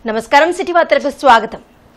నమస్కారం సిటీ వార్తలకు స్వాగతం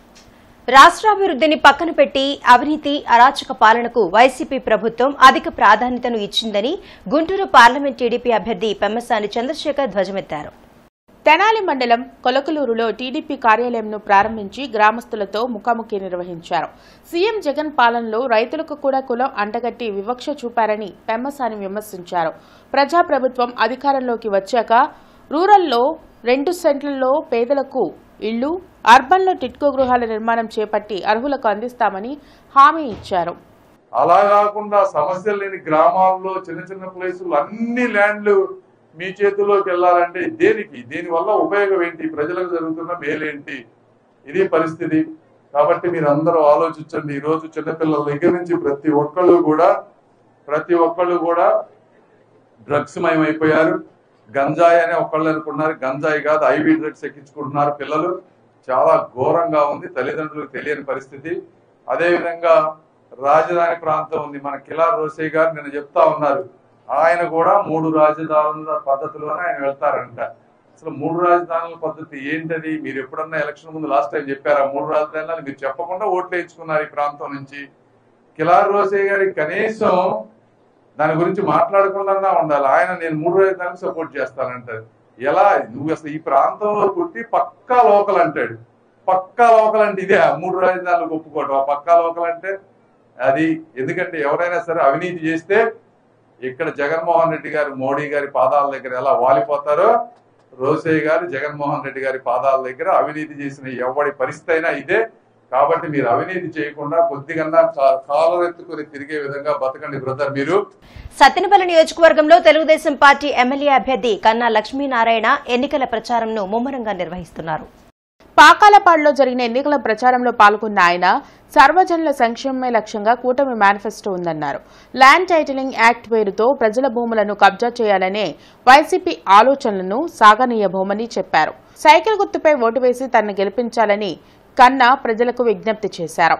రాష్ట్రాభివృద్ధిని పక్కన పెట్టి అవినీతి అరాచక పాలనకు వైసీపీ ప్రభుత్వం అధిక ప్రాధాన్యతను ఇచ్చిందని గుంటూరు పార్లమెంట్ టీడీపీ అభ్యర్థి పెమ్మసాని చంద్రశేఖర్ ధ్వజమెత్తారు తెనాలి మండలం కొలకలూరులో టీడీపీ కార్యాలయంను ప్రారంభించి గ్రామస్తులతో ముఖాముఖి నిర్వహించారు సీఎం జగన్ పాలనలో రైతులకు కూడా కులం అంటగట్టి వివక్ష చూపారని పెమ్మసాని విమర్శించారు ప్రజాప్రభుత్వం అధికారంలోకి వచ్చాక రూరల్లో రెండు సెంట్లలో పేదలకు ఇళ్లు అర్బన్లో టిట్కో గృహాల నిర్మాణం చేపట్టి అర్హులకు అందిస్తామని హామీ ఇచ్చారు అలా కాకుండా సమస్యలు లేని గ్రామాల్లో చిన్న చిన్న ప్లేసులు అన్ని ల్యాండ్లు మీ చేతిలోకి వెళ్ళాలంటే దేనికి దీని వల్ల ఉపయోగం ఏంటి ప్రజలకు జరుగుతున్న మేలేంటి ఇది పరిస్థితి కాబట్టి మీరు అందరూ ఆలోచించండి ఈ రోజు చిన్నపిల్లల దగ్గర నుంచి ప్రతి ఒక్కళ్ళు కూడా ప్రతి ఒక్కళ్ళు కూడా డ్రగ్స్ మయమైపోయారు గంజాయి అనే ఒకళ్ళు అనుకున్నారు గంజాయి కాదు ఐవి డ్రగ్స్ ఎక్కించుకుంటున్నారు పిల్లలు చాలా ఘోరంగా ఉంది తల్లిదండ్రులకు తెలియని పరిస్థితి అదే విధంగా రాజధాని ప్రాంతం ఉంది మన కిలార్ రోసే గారు నిన్న చెప్తా ఉన్నారు ఆయన కూడా మూడు రాజధానుల పద్ధతిలోనే ఆయన వెళ్తారంట అసలు మూడు రాజధానుల పద్ధతి ఏంటది మీరు ఎప్పుడన్నా ఎలక్షన్ ముందు లాస్ట్ టైం చెప్పారా మూడు రాజధానులు మీరు చెప్పకుండా ఓట్లు వేయించుకున్నారు ఈ ప్రాంతం నుంచి కిలార్ రోసే గారి కనీసం దాని గురించి మాట్లాడకుండా ఉండాలి ఆయన నేను మూడు రాజధానికి సపోర్ట్ చేస్తానంటారు ఎలా నువ్వు అసలు ఈ ప్రాంతంలో పుట్టి పక్కా లోకల్ అంటాడు పక్కా లోకల్ అంటే ఇదే మూడు రాజధానులకు ఒప్పుకోవడం ఆ పక్కా లోకల్ అంటే అది ఎందుకంటే ఎవరైనా సరే అవినీతి చేస్తే ఇక్కడ జగన్మోహన్ రెడ్డి గారు మోడీ గారి పాదాల దగ్గర ఎలా వాలిపోతారో రోసయ్య గారు జగన్మోహన్ రెడ్డి గారి పాదాల దగ్గర అవినీతి చేసిన ఎవడి పరిస్థితి అయినా ఇదే కాబట్టి మీరు అవినీతి చేయకుండా కొద్దిగా కాలరెత్తుకుని తిరిగే విధంగా బతకండి బ్రదర్ మీరు సత్తెనపల్లి నియోజకవర్గంలో తెలుగుదేశం పార్టీ ఎమ్మెల్యే అభ్యర్థి కన్నా లక్ష్మీనారాయణ ఎన్నికల ప్రచారంను ముమ్మరంగా నిర్వహిస్తున్నారు పాకాలపాడులో జరిగిన ఎన్నికల ప్రచారంలో పాల్గొన్న ఆయన సర్వజనుల సంక్షేమమే లక్ష్యంగా కూటమి మేనిఫెస్టో ఉందన్నారు ల్యాండ్ టైటిలింగ్ యాక్ట్ పేరుతో ప్రజల భూములను కబ్జా చేయాలనే వైసీపీ ఆలోచనలను సాగనీయబోమని చెప్పారు సైకిల్ గుర్తుపై ఓటు వేసి తనను గెలిపించాలని కన్నా ప్రజలకు విజ్ఞప్తి చేశారు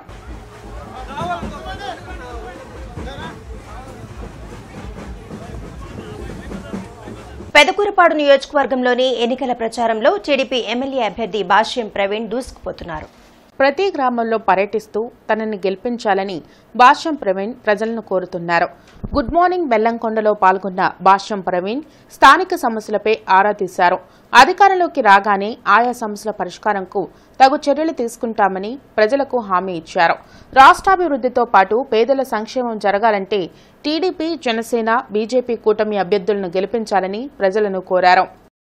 పెదకూరపాడు నియోజకవర్గంలోని ఎన్నికల ప్రచారంలో టీడీపీ ఎమ్మెల్యే అభ్యర్థి భాష్యం ప్రవీణ్ దూసుకుపోతున్నారు ప్రతి గ్రామంలో పర్యటిస్తూ తనని గెలిపించాలని భాష్యం ప్రవీణ్ ప్రజలను కోరుతున్నారు గుడ్ మార్నింగ్ బెల్లంకొండలో పాల్గొన్న భాష్యం ప్రవీణ్ స్థానిక సమస్యలపై ఆరా తీశారు అధికారంలోకి రాగానే ఆయా సమస్యల పరిష్కారంకు తగు చర్యలు తీసుకుంటామని ప్రజలకు హామీ ఇచ్చారు రాష్ట్రాభివృద్ధితో పాటు పేదల సంక్షేమం జరగాలంటే టీడీపీ జనసేన బీజేపీ కూటమి అభ్యర్థులను గెలిపించాలని ప్రజలను కోరారు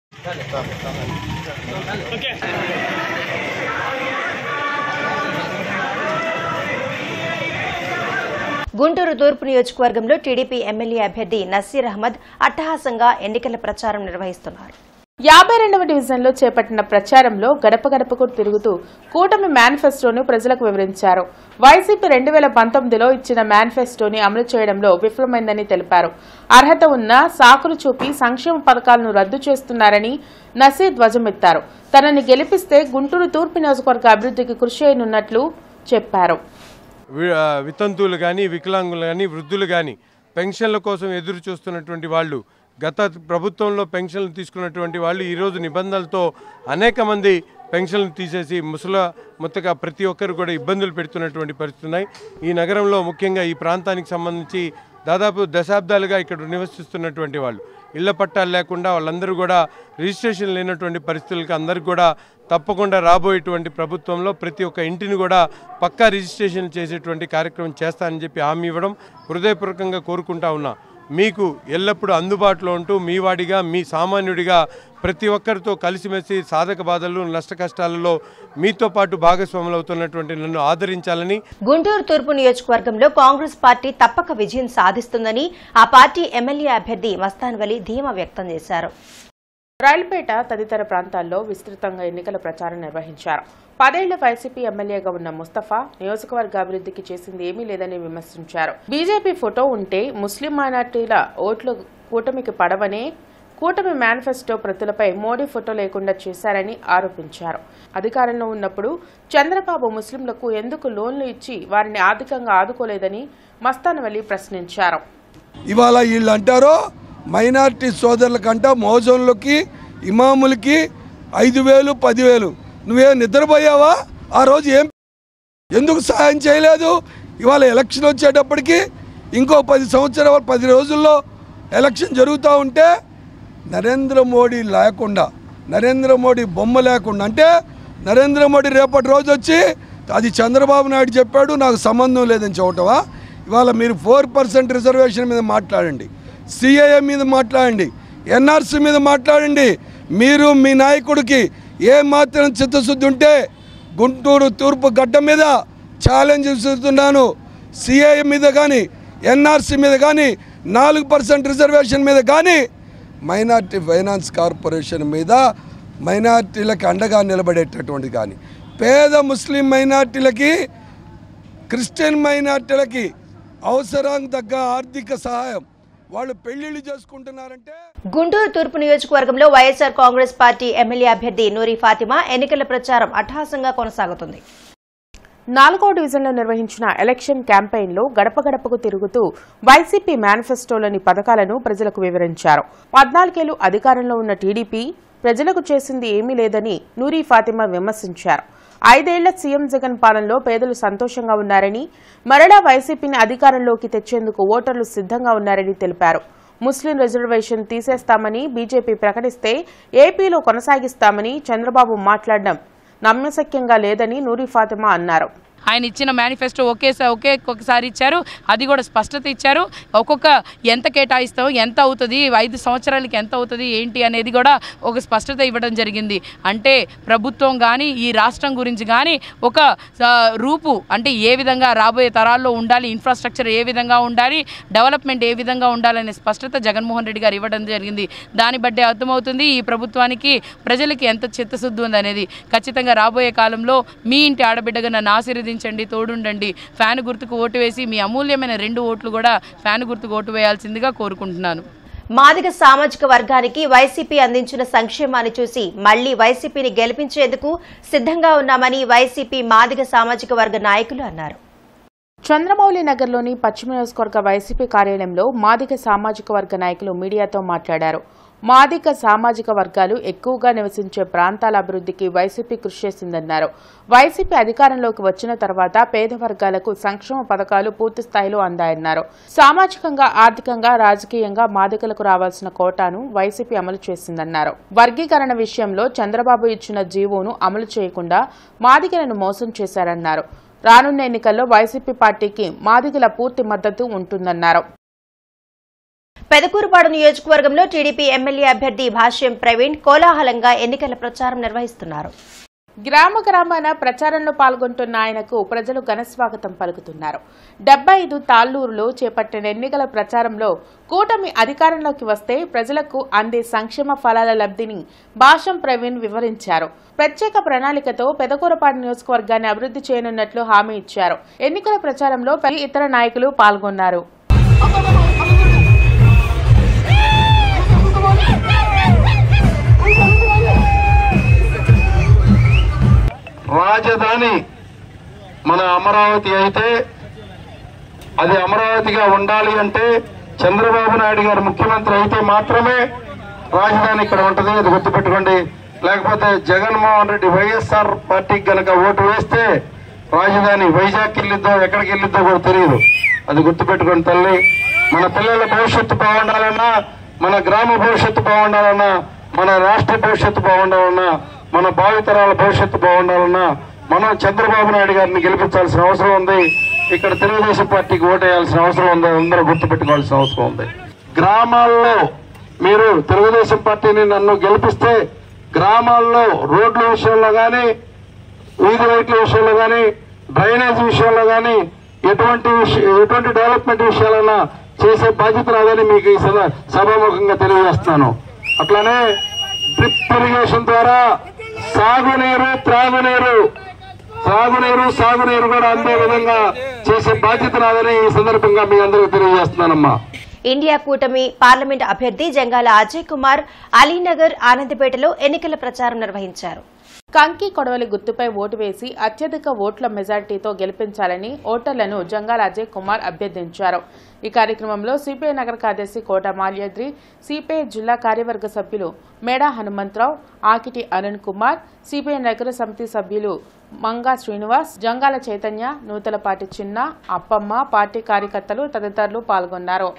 గుంటూరు తూర్పు నియోజకవర్గంలో టీడీపీ ఎమ్మెల్యే అభ్యర్థి నసీర్ అహ్మద్ అట్టహాసంగా ఎన్నికల ప్రచారం నిర్వహిస్తున్నారు యాభై రెండవ డివిజన్లో చేపట్టిన ప్రచారంలో గడప గడపకు తిరుగుతూ కూటమి మేనిఫెస్టోను ప్రజలకు వివరించారు వైసీపీ రెండు వేల పంతొమ్మిదిలో ఇచ్చిన మేనిఫెస్టోని అమలు చేయడంలో విఫలమైందని తెలిపారు అర్హత ఉన్న సాకులు చూపి సంక్షేమ పథకాలను రద్దు చేస్తున్నారని నసీర్ ధ్వజమెత్తారు తనని గెలిపిస్తే గుంటూరు తూర్పు నియోజకవర్గ అభివృద్ధికి కృషి అయినున్నట్లు చెప్పారు వి- ఆ, వితంతువులు కానీ వికలాంగులు కానీ వృద్ధులు కానీ పెన్షన్ల కోసం ఎదురు చూస్తున్నటువంటి వాళ్ళు గత ప్రభుత్వంలో పెన్షన్లు తీసుకున్నటువంటి వాళ్ళు ఈరోజు నిబంధనలతో అనేక మంది పెన్షన్లు తీసేసి ముసల మొత్తగా ప్రతి ఒక్కరు కూడా ఇబ్బందులు పెడుతున్నటువంటి పరిస్థితి ఉన్నాయి ఈ నగరంలో ముఖ్యంగా ఈ ప్రాంతానికి సంబంధించి దాదాపు దశాబ్దాలుగా ఇక్కడ నివసిస్తున్నటువంటి వాళ్ళు ఇళ్ల పట్టాలు లేకుండా వాళ్ళందరూ కూడా రిజిస్ట్రేషన్ లేనటువంటి పరిస్థితులకి అందరికి కూడా తప్పకుండా రాబోయేటువంటి ప్రభుత్వంలో ప్రతి ఒక్క ఇంటిని కూడా పక్కా రిజిస్ట్రేషన్ చేసేటువంటి కార్యక్రమం చేస్తానని చెప్పి హామీ ఇవ్వడం హృదయపూర్వకంగా కోరుకుంటా ఉన్నా మీకు ఎల్లప్పుడూ అందుబాటులో ఉంటూ మీ వాడిగా మీ సామాన్యుడిగా ప్రతి ఒక్కరితో కలిసిమెలిసి సాధక బాధలు నష్ట కష్టాలలో మీతో పాటు భాగస్వాములు అవుతున్నటువంటి నన్ను ఆదరించాలని గుంటూరు తూర్పు నియోజకవర్గంలో కాంగ్రెస్ పార్టీ తప్పక విజయం సాధిస్తుందని ఆ పార్టీ ఎమ్మెల్యే అభ్యర్థి మస్తాన్ వలి ధీమా వ్యక్తం చేశారు రైల్పేట తదితర ప్రాంతాల్లో విస్తృతంగా ఎన్నికల ప్రచారం నిర్వహించారు పదేళ్ల వైసీపీ ఎమ్మెల్యేగా ఉన్న ముస్తఫా నియోజకవర్గ అభివృద్ధికి చేసింది ఏమీ లేదని విమర్శించారు బీజేపీ ఫోటో ఉంటే ముస్లిం మైనార్టీల ఓట్లు కూటమికి పడవనే కూటమి మేనిఫెస్టో ప్రతులపై మోడీ ఫోటో లేకుండా చేశారని ఆరోపించారు అధికారంలో ఉన్నప్పుడు చంద్రబాబు ముస్లింలకు ఎందుకు లోన్లు ఇచ్చి వారిని ఆర్థికంగా ఆదుకోలేదని మస్తానవలి ప్రశ్నించారు ఇవాళ వీళ్ళు అంటారో మైనార్టీ సోదరులకంట మోజన్లకి ఇమాములకి ఐదు వేలు పదివేలు నువ్వేం నిద్రపోయావా ఆ రోజు ఏం ఎందుకు సహాయం చేయలేదు ఇవాళ ఎలక్షన్ వచ్చేటప్పటికి ఇంకో పది సంవత్సరాలు పది రోజుల్లో ఎలక్షన్ జరుగుతూ ఉంటే నరేంద్ర మోడీ లేకుండా నరేంద్ర మోడీ బొమ్మ లేకుండా అంటే నరేంద్ర మోడీ రేపటి రోజు వచ్చి అది చంద్రబాబు నాయుడు చెప్పాడు నాకు సంబంధం లేదని చెప్పటమా ఇవాళ మీరు ఫోర్ పర్సెంట్ రిజర్వేషన్ మీద మాట్లాడండి సిఐఏ మీద మాట్లాడండి ఎన్ఆర్సీ మీద మాట్లాడండి మీరు మీ నాయకుడికి ఏ మాత్రం చిత్తశుద్ధి ఉంటే గుంటూరు తూర్పు గడ్డ మీద ఛాలెంజ్ ఇస్తున్నాను సిఐ మీద కానీ ఎన్ఆర్సీ మీద కానీ నాలుగు పర్సెంట్ రిజర్వేషన్ మీద కానీ మైనార్టీ ఫైనాన్స్ కార్పొరేషన్ మీద మైనార్టీలకు అండగా నిలబడేటటువంటి కానీ పేద ముస్లిం మైనార్టీలకి క్రిస్టియన్ మైనార్టీలకి అవసరానికి తగ్గ ఆర్థిక సహాయం వాళ్ళు పెళ్ళిళ్ళు చేసుకుంటున్నారంటే గుంటూరు తూర్పు నియోజకవర్గంలో వైఎస్సార్ కాంగ్రెస్ పార్టీ ఎమ్మెల్యే అభ్యర్థి నూరి ఫాతిమా ఎన్నికల ప్రచారం అట్టహాసంగా కొనసాగుతుంది నాలుగో డివిజన్లో నిర్వహించిన ఎలక్షన్ క్యాంపెయిన్లో గడప గడపకు తిరుగుతూ వైసీపీ మేనిఫెస్టోలోని పథకాలను ప్రజలకు వివరించారు పద్నాలుగేళ్లు అధికారంలో ఉన్న టీడీపీ ప్రజలకు చేసింది ఏమీ లేదని నూరి ఫాతిమా విమర్శించారు ఐదేళ్ల సీఎం జగన్ పాలనలో పేదలు సంతోషంగా ఉన్నారని మరలా వైసీపీని అధికారంలోకి తెచ్చేందుకు ఓటర్లు సిద్ధంగా ఉన్నారని తెలిపారు ముస్లిం రిజర్వేషన్ తీసేస్తామని బీజేపీ ప్రకటిస్తే ఏపీలో కొనసాగిస్తామని చంద్రబాబు మాట్లాడడం నమ్మశక్యంగా లేదని నూరి ఫాతిమా అన్నారు ఆయన ఇచ్చిన మేనిఫెస్టో ఒకేసారి ఒకే ఒక్కసారి ఇచ్చారు అది కూడా స్పష్టత ఇచ్చారు ఒక్కొక్క ఎంత కేటాయిస్తాం ఎంత అవుతుంది ఐదు సంవత్సరాలకి ఎంత అవుతుంది ఏంటి అనేది కూడా ఒక స్పష్టత ఇవ్వడం జరిగింది అంటే ప్రభుత్వం కానీ ఈ రాష్ట్రం గురించి కానీ ఒక ఆ, రూపు అంటే ఏ విధంగా రాబోయే తరాల్లో ఉండాలి ఇన్ఫ్రాస్ట్రక్చర్ ఏ విధంగా ఉండాలి డెవలప్మెంట్ ఏ విధంగా ఉండాలనే స్పష్టత జగన్మోహన్ రెడ్డి గారు ఇవ్వడం జరిగింది దాన్ని బట్టే అర్థమవుతుంది ఈ ప్రభుత్వానికి ప్రజలకి ఎంత చిత్తశుద్ధి ఉంది అనేది ఖచ్చితంగా రాబోయే కాలంలో మీ ఇంటి ఆడబిడ్డగా నన్ను ఆశీర్వదించండి తోడుండండి ఫ్యాన్ గుర్తుకు ఓటు వేసి మీ అమూల్యమైన రెండు ఓట్లు కూడా ఫ్యాన్ గుర్తుకు ఓటు వేయాల్సిందిగా కోరుకుంటున్నాను మాదిగ సామాజిక వర్గానికి వైసీపీ అందించిన సంక్షేమాన్ని చూసి మళ్లీ వైసీపీని గెలిపించేందుకు సిద్ధంగా ఉన్నామని వైసీపీ మాదిగ సామాజిక వర్గ నాయకులు అన్నారు చంద్రమౌళి నగర్లోని పశ్చిమ నియోజకవర్గ వైసీపీ కార్యాలయంలో మాదిక సామాజిక వర్గ నాయకులు మీడియాతో మాట్లాడారు మాదిక సామాజిక వర్గాలు ఎక్కువగా నివసించే ప్రాంతాల అభివృద్ధికి వైసీపీ కృషి చేసిందన్నారు వైసీపీ అధికారంలోకి వచ్చిన తర్వాత పేద వర్గాలకు సంక్షేమ పథకాలు పూర్తి స్థాయిలో అందాయన్నారు సామాజికంగా ఆర్థికంగా రాజకీయంగా మాదికలకు రావాల్సిన కోటాను వైసీపీ అమలు చేసిందన్నారు వర్గీకరణ విషయంలో చంద్రబాబు ఇచ్చిన జీవోను అమలు చేయకుండా మాదికలను మోసం చేశారన్నారు రానున్న ఎన్నికల్లో వైసీపీ పార్టీకి మాదిగల పూర్తి మద్దతు ఉంటుందన్నారు పెదకూరుపాడు నియోజకవర్గంలో టీడీపీ ఎమ్మెల్యే అభ్యర్థి భాష్యం ప్రవీణ్ కోలాహలంగా ఎన్నికల ప్రచారం నిర్వహిస్తున్నారు గ్రామ గ్రామాన ప్రచారంలో పాల్గొంటున్న ఆయనకు ప్రజలు ఘనస్వాగతం పలుకుతున్నారు డెబ్బై ఐదు తాళ్లూరులో చేపట్టిన ఎన్నికల ప్రచారంలో కూటమి అధికారంలోకి వస్తే ప్రజలకు అందే సంక్షేమ ఫలాల లబ్ధిని భాషం ప్రవీణ్ వివరించారు ప్రత్యేక ప్రణాళికతో పెదకూరపాడు నియోజకవర్గాన్ని అభివృద్ధి చేయనున్నట్లు హామీ ఇచ్చారు ఎన్నికల ప్రచారంలో పలు ఇతర నాయకులు పాల్గొన్నారు రాజధాని మన అమరావతి అయితే అది అమరావతిగా ఉండాలి అంటే చంద్రబాబు నాయుడు గారు ముఖ్యమంత్రి అయితే మాత్రమే రాజధాని ఇక్కడ ఉంటుంది అది గుర్తుపెట్టుకోండి లేకపోతే జగన్మోహన్ రెడ్డి వైఎస్ఆర్ పార్టీకి గనక ఓటు వేస్తే రాజధాని వైజాగ్ వెళ్ళిద్దో ఎక్కడికి వెళ్ళిద్దో కూడా తెలియదు అది గుర్తుపెట్టుకోండి తల్లి మన పిల్లల భవిష్యత్తు బాగుండాలన్నా మన గ్రామ భవిష్యత్తు బాగుండాలన్నా మన రాష్ట్ర భవిష్యత్తు బాగుండాలన్నా మన భావితరాల భవిష్యత్తు బాగుండాలన్నా మనం చంద్రబాబు నాయుడు గారిని గెలిపించాల్సిన అవసరం ఉంది ఇక్కడ తెలుగుదేశం పార్టీకి ఓటేయాల్సిన అవసరం ఉంది అందరూ గుర్తుపెట్టుకోవాల్సిన అవసరం ఉంది గ్రామాల్లో మీరు తెలుగుదేశం పార్టీని నన్ను గెలిపిస్తే గ్రామాల్లో రోడ్ల విషయంలో కానీ వీధి లైట్ల విషయంలో కానీ డ్రైనేజ్ విషయంలో కానీ ఎటువంటి విష- ఎటువంటి డెవలప్మెంట్ విషయాలన్నా చేసే బాధ్యత రాదని మీకు ఈ సభ- సభాముఖంగా తెలియజేస్తున్నాను అట్లానే డ్రిప్ ఇరిగేషన్ ద్వారా సాగునీరు త్రాగునీరు సాగునీరు సాగునీరు కూడా అందే విధంగా చేసే బాధ్యత రాదని ఈ సందర్భంగా మీ అందరికీ తెలియజేస్తున్నానమ్మా ఇండియా కూటమి పార్లమెంట్ అభ్యర్థి జంగాల అజయ్ కుమార్ అలీనగర్ ఆనందపేటలో ఎన్నికల ప్రచారం నిర్వహించారు కంకి కొడవలి గుర్తుపై ఓటు వేసి అత్యధిక ఓట్ల మెజార్టీతో గెలిపించాలని ఓటర్లను జంగాల అజయ్ కుమార్ అభ్యర్థించారు ఈ కార్యక్రమంలో సిపిఐ నగర కార్యదర్శి కోట మాల్యాద్రి సిపిఐ జిల్లా కార్యవర్గ సభ్యులు మేడా హనుమంతరావు ఆకిటి అరుణ్ కుమార్ సిపిఐ నగర సమితి సభ్యులు మంగా శ్రీనివాస్ జంగాల చైతన్య నూతలపాటి చిన్న అప్పమ్మ పార్టీ కార్యకర్తలు తదితరులు పాల్గొన్నారు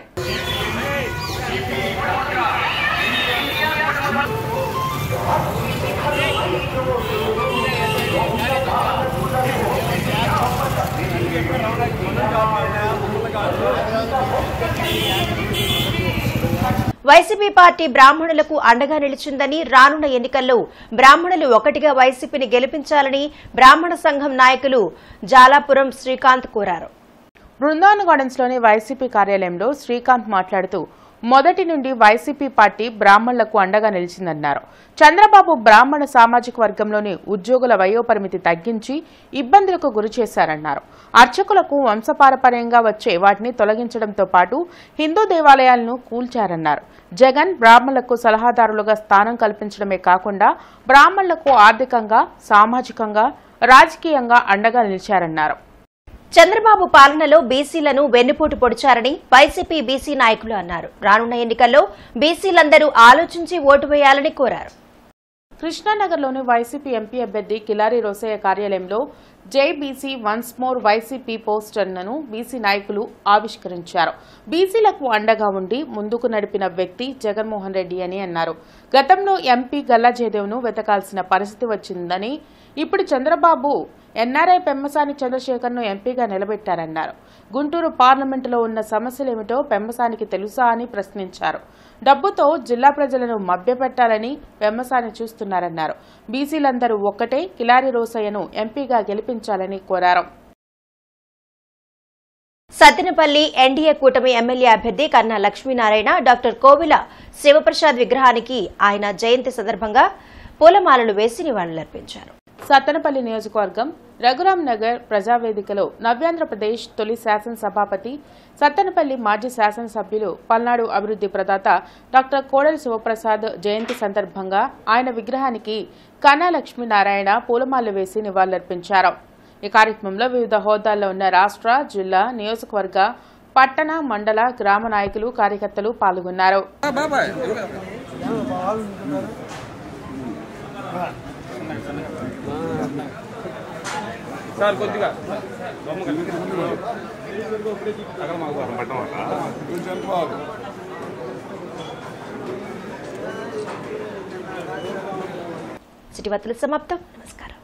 వైసీపీ పార్టీ బ్రాహ్మణులకు అండగా నిలిచిందని రానున్న ఎన్నికల్లో బ్రాహ్మణులు ఒకటిగా వైసీపీని గెలిపించాలని బ్రాహ్మణ సంఘం నాయకులు జాలాపురం శ్రీకాంత్ కోరారు బృందావన్ గార్డెన్స్ లోని వైసీపీ కార్యాలయంలో శ్రీకాంత్ మాట్లాడుతూ మొదటి నుండి వైసీపీ పార్టీ బ్రాహ్మణులకు అండగా నిలిచిందన్నారు చంద్రబాబు బ్రాహ్మణ సామాజిక వర్గంలోని ఉద్యోగుల వయోపరిమితి తగ్గించి ఇబ్బందులకు గురి చేశారన్నారు అర్చకులకు వంశపారపర్యంగా వచ్చే వాటిని తొలగించడంతో పాటు హిందూ దేవాలయాలను కూల్చారన్నారు జగన్ బ్రాహ్మణులకు సలహాదారులుగా స్థానం కల్పించడమే కాకుండా బ్రాహ్మణులకు ఆర్థికంగా సామాజికంగా రాజకీయంగా అండగా నిలిచారన్నారు చంద్రబాబు పాలనలో బీసీలను వెన్నుపోటు పొడిచారని వైసీపీ బీసీ నాయకులు అన్నారు రానున్న ఎన్నికల్లో బీసీలందరూ ఆలోచించి ఓటు వేయాలని కోరారు కృష్ణానగర్లోని వైసీపీ ఎంపీ అభ్యర్థి కిలారి రోసయ్య కార్యాలయంలో జై బీసీ వన్స్ మోర్ వైసీపీ పోస్టర్లను బీసీ నాయకులు ఆవిష్కరించారు బీసీలకు అండగా ఉండి ముందుకు నడిపిన వ్యక్తి జగన్మోహన్ రెడ్డి అని అన్నారు గతంలో ఎంపీ గల్లా జయదేవ్ను వెతకాల్సిన పరిస్థితి వచ్చిందని ఇప్పుడు చంద్రబాబు ఎన్ఆర్ఐ పెమ్మసాని చంద్రశేఖర్ను ఎంపీగా నిలబెట్టారన్నారు గుంటూరు పార్లమెంటులో ఉన్న సమస్యలేమిటో పెమ్మసానికి తెలుసా అని ప్రశ్నించారు డబ్బుతో జిల్లా ప్రజలను మభ్యపెట్టాలని పెమ్మసాని చూస్తున్నారన్నారు బీసీలందరూ ఒక్కటే కిలారి రోసయ్యను ఎంపీగా గెలిపించాలని కోరారు సత్తెనపల్లి ఎన్డీఏ కూటమి ఎమ్మెల్యే అభ్యర్థి కన్నా లక్ష్మీనారాయణ డాక్టర్ కోవిల శివప్రసాద్ విగ్రహానికి ఆయన జయంతి సందర్భంగా పూలమాలలు వేసి నివాళులర్పించారు సత్తెనపల్లి నియోజకవర్గం రఘురాం నగర్ ప్రజావేదికలో నవ్యాంధ్రప్రదేశ్ తొలి శాసనసభాపతి సత్తెనపల్లి మాజీ శాసనసభ్యులు పల్నాడు అభివృద్ధి ప్రదాత డాక్టర్ కోడెల శివప్రసాద్ జయంతి సందర్భంగా ఆయన విగ్రహానికి కన్నా లక్ష్మీనారాయణ పూలమాలలు వేసి నివాళులర్పించారు ఈ కార్యక్రమంలో వివిధ హోదాల్లో ఉన్న రాష్ట్ర జిల్లా నియోజకవర్గ పట్టణ మండల గ్రామ నాయకులు కార్యకర్తలు పాల్గొన్నారు సిటీ వార్తలు సమాప్తం నమస్కారం